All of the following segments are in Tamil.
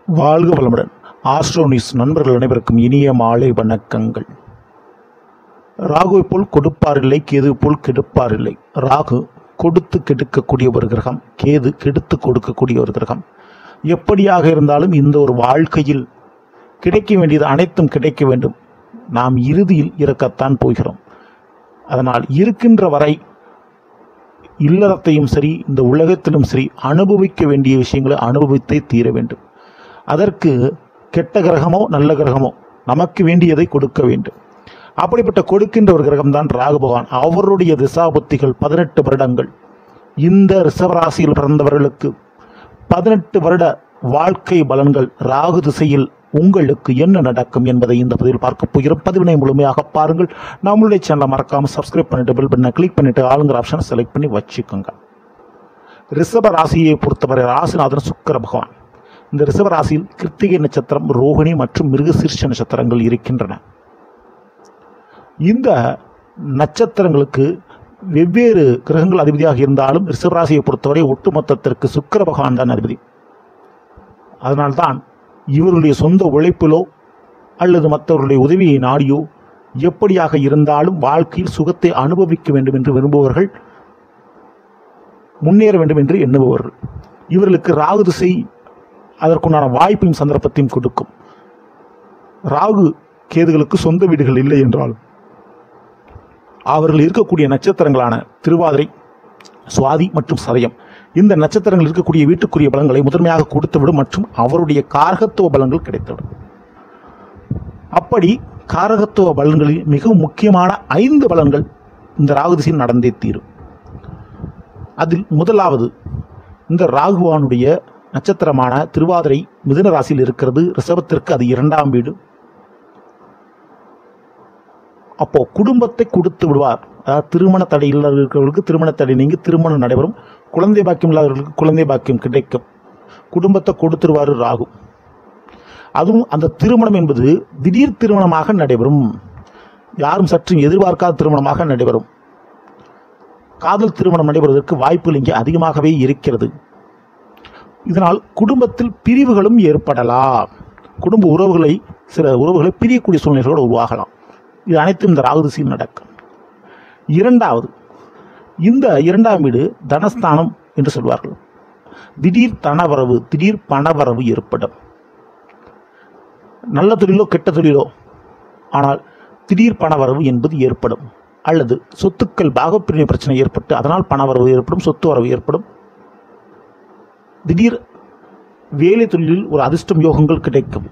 வாழ்க வளமுடன் ஆஸ்ட்ரோ நியூஸ் நண்பர்கள் அனைவருக்கும் இனிய மாலை வணக்கங்கள் ராகுவை போல் கொடுப்பாரில்லை கேது போல் கெடுப்பாரில்லை ராகு கொடுத்து கெடுக்கக்கூடிய ஒரு கிரகம் கேது கெடுத்து கொடுக்கக்கூடிய ஒரு கிரகம் எப்படியாக இருந்தாலும் இந்த ஒரு வாழ்க்கையில் கிடைக்க வேண்டியது அனைத்தும் கிடைக்க வேண்டும் நாம் இறுதியில் இறக்கத்தான் போகிறோம் அதனால் இருக்கின்ற வரை இல்லறத்தையும் சரி இந்த உலகத்திலும் சரி அனுபவிக்க வேண்டிய விஷயங்களை அனுபவித்தே தீர வேண்டும் அதற்கு கெட்ட கிரகமோ நல்ல கிரகமோ நமக்கு வேண்டியதை கொடுக்க வேண்டும் அப்படிப்பட்ட கொடுக்கின்ற ஒரு கிரகம்தான் ராகு பகவான் அவருடைய திசாபுத்திகள் பதினெட்டு வருடங்கள் இந்த ரிஷபராசியில் பிறந்தவர்களுக்கு பதினெட்டு வருட வாழ்க்கை பலன்கள் ராகு திசையில் உங்களுக்கு என்ன நடக்கும் என்பதை இந்த பதிவில் பார்க்க போகிறோம் பதிவினை முழுமையாக பாருங்கள் நம்மளுடைய சேனலை மறக்காம சப்ஸ்கிரைப் பண்ணிட்டு பெல் பண்ண கிளிக் பண்ணிட்டு ஆளுங்கிற ஆப்ஷனை செலக்ட் பண்ணி வச்சுக்கோங்க ரிஷப ராசியை பொறுத்தவரை ராசிநாதன் சுக்கிர பகவான் இந்த ரிஷப ராசியில் கிருத்திகை நட்சத்திரம் ரோகிணி மற்றும் மிருகசீர்ஷ நட்சத்திரங்கள் இருக்கின்றன இந்த நட்சத்திரங்களுக்கு வெவ்வேறு கிரகங்கள் அதிபதியாக இருந்தாலும் ரிஷபராசியை பொறுத்தவரை ஒட்டுமொத்தத்திற்கு சுக்கிர பகவான் தான் அதிபதி அதனால்தான் இவருடைய சொந்த உழைப்பிலோ அல்லது மற்றவர்களுடைய உதவியை நாடியோ எப்படியாக இருந்தாலும் வாழ்க்கையில் சுகத்தை அனுபவிக்க வேண்டும் என்று விரும்புபவர்கள் முன்னேற வேண்டும் என்று எண்ணுபவர்கள் இவர்களுக்கு ராகு திசை அதற்குண்டான வாய்ப்பையும் சந்தர்ப்பத்தையும் கொடுக்கும் ராகு கேதுகளுக்கு சொந்த வீடுகள் இல்லை என்றாலும் அவர்கள் இருக்கக்கூடிய நட்சத்திரங்களான திருவாதிரை சுவாதி மற்றும் சதயம் இந்த நட்சத்திரங்கள் இருக்கக்கூடிய வீட்டுக்குரிய பலன்களை முதன்மையாக கொடுத்துவிடும் மற்றும் அவருடைய காரகத்துவ பலன்கள் கிடைத்துவிடும் அப்படி காரகத்துவ பலன்களில் மிகவும் முக்கியமான ஐந்து பலன்கள் இந்த ராகு திசையில் நடந்தே தீரும் அதில் முதலாவது இந்த ராகுவானுடைய நட்சத்திரமான திருவாதிரை மிதுன ராசியில் இருக்கிறது ரிஷபத்திற்கு அது இரண்டாம் வீடு அப்போ குடும்பத்தை கொடுத்து விடுவார் அதாவது திருமண தடை இருக்கிறவர்களுக்கு திருமண தடை நீங்கி திருமணம் நடைபெறும் குழந்தை பாக்கியம் இல்லாதவர்களுக்கு குழந்தை பாக்கியம் கிடைக்கும் குடும்பத்தை கொடுத்துருவாரு ராகு அதுவும் அந்த திருமணம் என்பது திடீர் திருமணமாக நடைபெறும் யாரும் சற்று எதிர்பார்க்காத திருமணமாக நடைபெறும் காதல் திருமணம் நடைபெறுவதற்கு வாய்ப்புகள் இங்கே அதிகமாகவே இருக்கிறது இதனால் குடும்பத்தில் பிரிவுகளும் ஏற்படலாம் குடும்ப உறவுகளை சில உறவுகளை பிரியக்கூடிய சூழ்நிலைகளோடு உருவாகலாம் இது அனைத்தும் இந்த ராகு திசையில் நடக்கும் இரண்டாவது இந்த இரண்டாம் வீடு தனஸ்தானம் என்று சொல்வார்கள் திடீர் தனவரவு திடீர் பணவரவு ஏற்படும் நல்ல தொழிலோ கெட்ட தொழிலோ ஆனால் திடீர் பணவரவு என்பது ஏற்படும் அல்லது சொத்துக்கள் பாகப்பிரிவினை பிரச்சனை ஏற்பட்டு அதனால் பணவரவு ஏற்படும் சொத்து வரவு ஏற்படும் திடீர் வேலை தொழிலில் ஒரு அதிர்ஷ்டம் யோகங்கள் கிடைக்கும்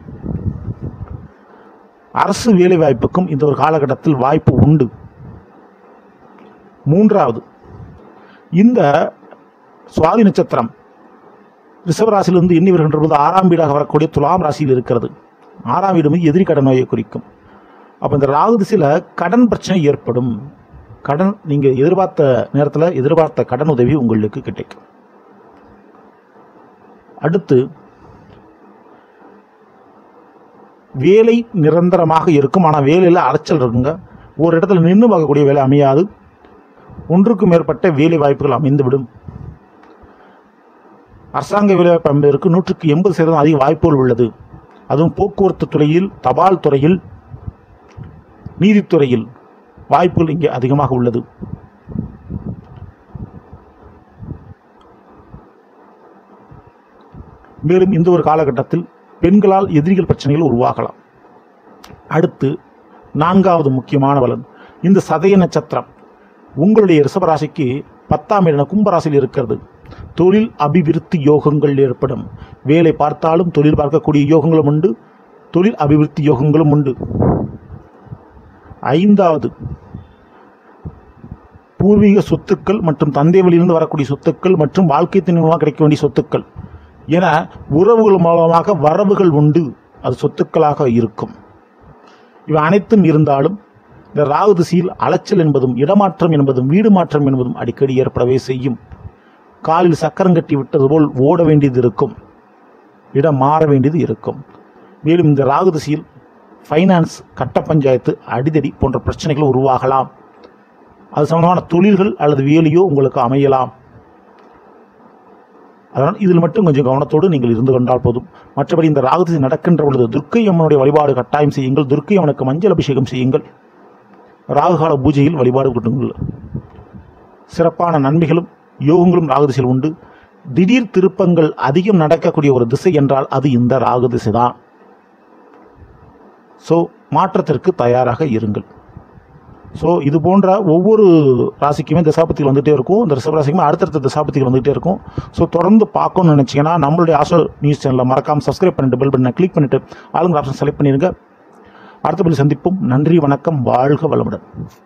அரசு வேலை வாய்ப்புக்கும் இந்த ஒரு காலகட்டத்தில் வாய்ப்பு உண்டு மூன்றாவது இந்த சுவாதி நட்சத்திரம் ரிஷபராசியிலிருந்து எண்ணி வருகின்ற போது ஆறாம் வீடாக வரக்கூடிய துலாம் ராசியில் இருக்கிறது ஆறாம் வீடு மீது எதிரி கடன் நோயை குறிக்கும் அப்போ இந்த ராகு திசையில் கடன் பிரச்சனை ஏற்படும் கடன் நீங்கள் எதிர்பார்த்த நேரத்தில் எதிர்பார்த்த கடன் உதவி உங்களுக்கு கிடைக்கும் அடுத்து வேலை நிரந்தரமாக இருக்கும் ஆனால் வேலையில் அலைச்சல் இருக்குங்க ஒரு இடத்துல நின்று பார்க்கக்கூடிய வேலை அமையாது ஒன்றுக்கும் மேற்பட்ட வேலை வாய்ப்புகள் அமைந்துவிடும் அரசாங்க வேலைவாய்ப்பு அமைப்பதற்கு நூற்றுக்கு எண்பது சதவீதம் அதிக வாய்ப்புகள் உள்ளது அதுவும் போக்குவரத்து துறையில் தபால் துறையில் நீதித்துறையில் வாய்ப்புகள் இங்கே அதிகமாக உள்ளது மேலும் இந்த ஒரு காலகட்டத்தில் பெண்களால் எதிரிகள் பிரச்சனைகள் உருவாகலாம் அடுத்து நான்காவது முக்கியமான பலன் இந்த சதய நட்சத்திரம் உங்களுடைய ரிஷபராசிக்கு பத்தாம் இடம் கும்பராசியில் இருக்கிறது தொழில் அபிவிருத்தி யோகங்கள் ஏற்படும் வேலை பார்த்தாலும் தொழில் பார்க்கக்கூடிய யோகங்களும் உண்டு தொழில் அபிவிருத்தி யோகங்களும் உண்டு ஐந்தாவது பூர்வீக சொத்துக்கள் மற்றும் தந்தை வழியிலிருந்து வரக்கூடிய சொத்துக்கள் மற்றும் வாழ்க்கை துணை மூலமாக கிடைக்க வேண்டிய சொத்துக்கள் என உறவுகள் மூலமாக வரவுகள் உண்டு அது சொத்துக்களாக இருக்கும் இவை அனைத்தும் இருந்தாலும் இந்த ராகு திசையில் அலைச்சல் என்பதும் இடமாற்றம் என்பதும் வீடு மாற்றம் என்பதும் அடிக்கடி ஏற்படவே செய்யும் காலில் சக்கரம் கட்டி விட்டது போல் ஓட வேண்டியது இருக்கும் இடம் மாற வேண்டியது இருக்கும் மேலும் இந்த ராகு திசையில் ஃபைனான்ஸ் கட்ட பஞ்சாயத்து அடிதடி போன்ற பிரச்சனைகள் உருவாகலாம் அது சம்பந்தமான தொழில்கள் அல்லது வேலையோ உங்களுக்கு அமையலாம் அதனால் இதில் மட்டும் கொஞ்சம் கவனத்தோடு நீங்கள் இருந்து கொண்டால் போதும் மற்றபடி இந்த ராகதிசை நடக்கின்ற பொழுது துர்க்கை அம்மனுடைய வழிபாடு கட்டாயம் செய்யுங்கள் துர்க்கை அம்மனுக்கு மஞ்சள் அபிஷேகம் செய்யுங்கள் ராகுகால பூஜையில் வழிபாடு கொடுங்கள் சிறப்பான நன்மைகளும் யோகங்களும் ராகுதிசையில் உண்டு திடீர் திருப்பங்கள் அதிகம் நடக்கக்கூடிய ஒரு திசை என்றால் அது இந்த ராகு திசை தான் ஸோ மாற்றத்திற்கு தயாராக இருங்கள் ஸோ இது போன்ற ஒவ்வொரு ராசிக்குமே தசாபத்திகள் வந்துகிட்டே இருக்கும் இந்த ரிஷப ராசிக்குமே அடுத்தடுத்த தசாபத்திகள் வந்துகிட்டே இருக்கும் ஸோ தொடர்ந்து பார்க்கணும்னு நினச்சிங்கன்னா நம்மளுடைய ஆசோ நியூஸ் சேனலை மறக்காமல் சப்ஸ்கிரைப் பண்ணிட்டு பெல் பட்டனை கிளிக் பண்ணிட்டு ஆளுங்க ஆப்ஷன் செலக்ட் பண்ணிடுங்க அடுத்த பதில் சந்திப்போம் நன்றி வணக்கம் வாழ்க வளமுடன்